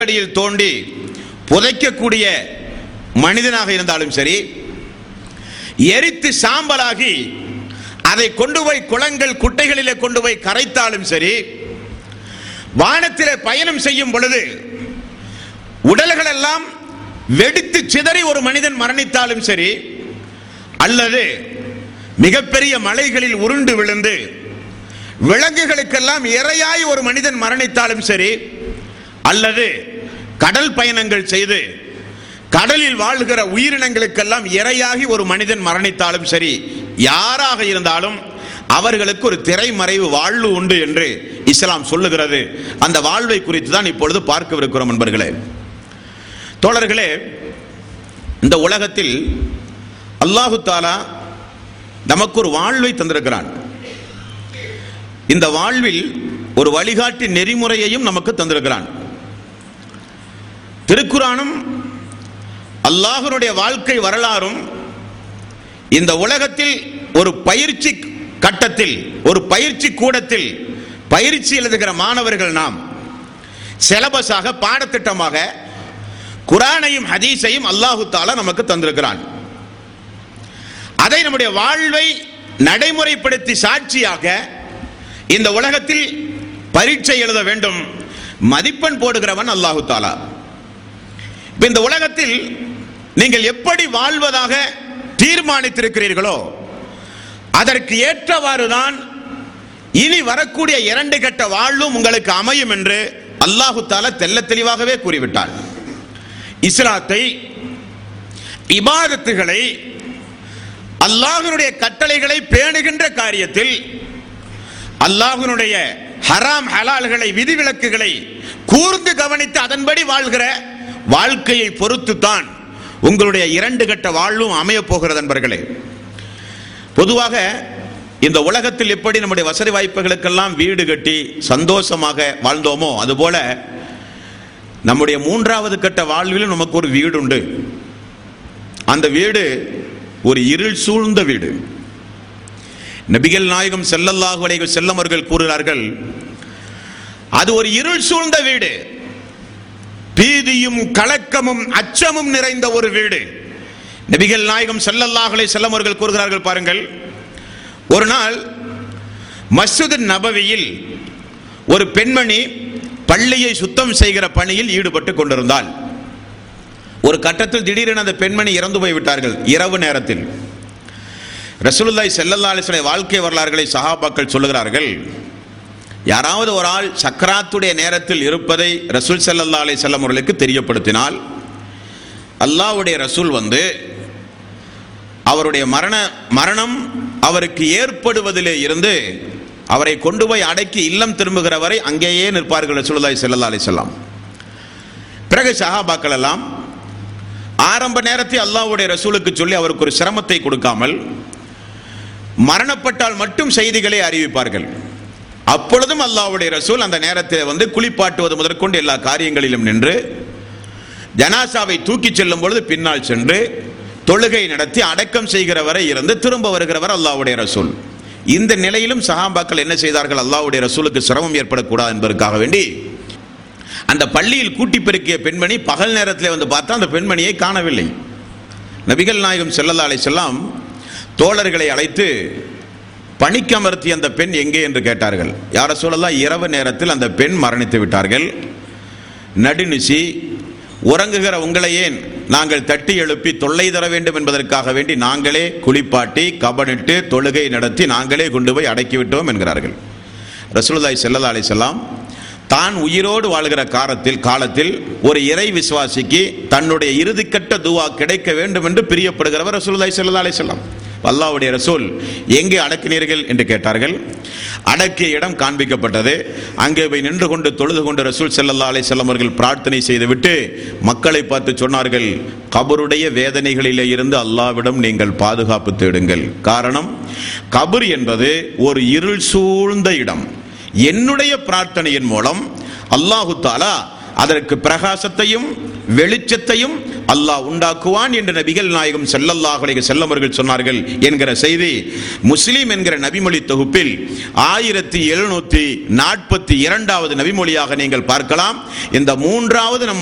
அடியில் தோண்டி புதைக்கக்கூடிய மனிதனாக இருந்தாலும் சரி எரித்து சாம்பலாகி அதை கொண்டு போய் குளங்கள் குட்டைகளிலே கொண்டு போய் கரைத்தாலும் சரி வானத்திலே பயணம் செய்யும் பொழுது உடல்கள் எல்லாம் வெடித்து சிதறி ஒரு மனிதன் மரணித்தாலும் சரி அல்லது மிகப்பெரிய மலைகளில் உருண்டு விழுந்து விலங்குகளுக்கெல்லாம் இரையாய் ஒரு மனிதன் மரணித்தாலும் சரி அல்லது கடல் பயணங்கள் செய்து கடலில் வாழ்கிற உயிரினங்களுக்கெல்லாம் இரையாகி ஒரு மனிதன் மரணித்தாலும் சரி யாராக இருந்தாலும் அவர்களுக்கு ஒரு திரைமறைவு வாழ்வு உண்டு என்று இஸ்லாம் சொல்லுகிறது அந்த வாழ்வை குறித்து தான் இப்பொழுது பார்க்கவிருக்கிறோம் நண்பர்களே தோழர்களே இந்த உலகத்தில் அல்லாஹு தாலா நமக்கு ஒரு வாழ்வை தந்திருக்கிறான் இந்த வாழ்வில் ஒரு வழிகாட்டி நெறிமுறையையும் நமக்கு தந்திருக்கிறான் திருக்குறானும் அல்லாஹனுடைய வாழ்க்கை வரலாறும் இந்த உலகத்தில் ஒரு பயிற்சி கட்டத்தில் ஒரு பயிற்சி கூடத்தில் பயிற்சி எழுதுகிற மாணவர்கள் நாம் சிலபஸாக பாடத்திட்டமாக குரானையும் ஹதீஸையும் அல்லாஹு தாலா நமக்கு தந்திருக்கிறான் அதை நம்முடைய வாழ்வை நடைமுறைப்படுத்தி சாட்சியாக இந்த உலகத்தில் பரீட்சை எழுத வேண்டும் மதிப்பெண் போடுகிறவன் அல்லாஹு தாலா இப்ப இந்த உலகத்தில் நீங்கள் எப்படி வாழ்வதாக தீர்மானித்திருக்கிறீர்களோ அதற்கு ஏற்றவாறுதான் இனி வரக்கூடிய இரண்டு கட்ட வாழ்வும் உங்களுக்கு அமையும் என்று அல்லாஹு தாலா தெல்ல தெளிவாகவே கூறிவிட்டார் இஸ்லாத்தை இபாதத்துகளை அல்லாஹனுடைய கட்டளைகளை பேணுகின்ற காரியத்தில் அல்லாஹனுடைய ஹராம் ஹலால்களை விதிவிலக்குகளை கூர்ந்து கவனித்து அதன்படி வாழ்கிற வாழ்க்கையை பொறுத்து தான் உங்களுடைய இரண்டு கட்ட வாழ்வும் அமைய போகிறது நண்பர்களே பொதுவாக இந்த உலகத்தில் எப்படி நம்முடைய வசதி வாய்ப்புகளுக்கெல்லாம் வீடு கட்டி சந்தோஷமாக வாழ்ந்தோமோ அதுபோல நம்முடைய மூன்றாவது கட்ட வாழ்விலும் நமக்கு ஒரு வீடு உண்டு அந்த வீடு ஒரு இருள் சூழ்ந்த வீடு நபிகள் நாயகம் செல்லல்லாஹு அலைஹி செல்லம் அவர்கள் கூறுகிறார்கள் அது ஒரு இருள் சூழ்ந்த வீடு பீதியும் கலக்கமும் அச்சமும் நிறைந்த ஒரு வீடு நபிகள் நாயகம் செல்லல்லாஹு அலைஹி செல்லம் அவர்கள் கூறுகிறார்கள் பாருங்கள் ஒரு நாள் மஸ்ஜித் நபவியில் ஒரு பெண்மணி பள்ளியை சுத்தம் செய்கிற பணியில் ஈடுபட்டு கொண்டிருந்தாள் ஒரு கட்டத்தில் திடீரென அந்த பெண்மணி இறந்து போய் விட்டார்கள் இரவு நேரத்தில் ரசூலுல்லாய் செல்லல்லா அலிஸ்வலை வாழ்க்கை வரலாறுகளை சஹாபாக்கள் சொல்லுகிறார்கள் யாராவது ஒரு ஆள் சக்கராத்துடைய நேரத்தில் இருப்பதை ரசூல் செல்லல்லா அலி செல்லம் அவர்களுக்கு தெரியப்படுத்தினால் அல்லாவுடைய ரசூல் வந்து அவருடைய மரண மரணம் அவருக்கு ஏற்படுவதிலே இருந்து அவரை கொண்டு போய் அடக்கி இல்லம் திரும்புகிற வரை அங்கேயே நிற்பார்கள் ரசூலுல்லாய் செல்லல்லா அலி செல்லாம் பிறகு சஹாபாக்கள் எல்லாம் ஆரம்ப நேரத்தில் அல்லாஹ்வுடைய ரசூலுக்கு சொல்லி அவருக்கு ஒரு சிரமத்தை கொடுக்காமல் மரணப்பட்டால் மட்டும் செய்திகளை அறிவிப்பார்கள் அப்பொழுதும் அல்லாஹ்வுடைய ரசூல் அந்த நேரத்தில் வந்து குளிப்பாட்டுவது முதற்கொண்டு எல்லா காரியங்களிலும் நின்று ஜனாசாவை தூக்கிச் செல்லும் பொழுது பின்னால் சென்று தொழுகை நடத்தி அடக்கம் செய்கிற வரை இருந்து திரும்ப வருகிறவர் அல்லாஹ்வுடைய ரசூல் இந்த நிலையிலும் சஹாபாக்கள் என்ன செய்தார்கள் அல்லாஹ்வுடைய ரசூலுக்கு சிரமம் ஏற்படக்கூடாது என்பதற்காக வேண்டி அந்த பள்ளியில் கூட்டி பெருக்கிய பெண்மணி பகல் நேரத்தில் வந்து பார்த்தா அந்த பெண்மணியை காணவில்லை நபிகள் நாயகம் செல்லல்லா அலைஹிஸ்ஸலாம் தோழர்களை அழைத்து பணிக்கமர்த்தி அந்த பெண் எங்கே என்று கேட்டார்கள் யார சொல்லலாம் இரவு நேரத்தில் அந்த பெண் மரணித்து விட்டார்கள் நடுநிசி உறங்குகிற உங்களை ஏன் நாங்கள் தட்டி எழுப்பி தொல்லை தர வேண்டும் என்பதற்காக வேண்டி நாங்களே குளிப்பாட்டி கபனிட்டு தொழுகை நடத்தி நாங்களே கொண்டு போய் அடக்கிவிட்டோம் என்கிறார்கள் ரசூலுல்லாஹி ஸல்லல்லாஹு அலைஹி வஸல்லம் தான் உயிரோடு வாழ்கிற காலத்தில் காலத்தில் ஒரு இறை விசுவாசிக்கு தன்னுடைய இறுதிக்கட்ட துவா கிடைக்க வேண்டும் என்று பிரியப்படுகிறவர் ரசூலுல்லாஹி ஸல்லல்லாஹு அலைஹி வஸல்லம் அல்லாஹ்வுடைய ரசூல் எங்கே அடக்கினீர்கள் என்று கேட்டார்கள் அடக்கிய இடம் காண்பிக்கப்பட்டது அங்கே போய் நின்று கொண்டு தொழுது கொண்டு ரசூல் ஸல்லல்லாஹு அலைஹி வஸல்லம் அவர்கள் பிரார்த்தனை செய்துவிட்டு மக்களை பார்த்து சொன்னார்கள் கபருடைய வேதனைகளிலே இருந்து அல்லாவிடம் நீங்கள் பாதுகாப்பு தேடுங்கள் காரணம் கபர் என்பது ஒரு இருள் சூழ்ந்த இடம் என்னுடைய பிரார்த்தனையின் மூலம் அல்லாஹு தாலா அதற்கு பிரகாசத்தையும் வெளிச்சத்தையும் அல்லாஹ் உண்டாக்குவான் என்று நபிகள் நாயகம் ஸல்லல்லாஹு அலைஹி வஸல்லம் அவர்கள் சொன்னார்கள் என்கிற செய்தி முஸ்லிம் என்கிற நபிமொழி தொகுப்பில் ஆயிரத்தி எழுநூத்தி நாற்பத்தி இரண்டாவது நபிமொழியாக நீங்கள் பார்க்கலாம் இந்த மூன்றாவது நம்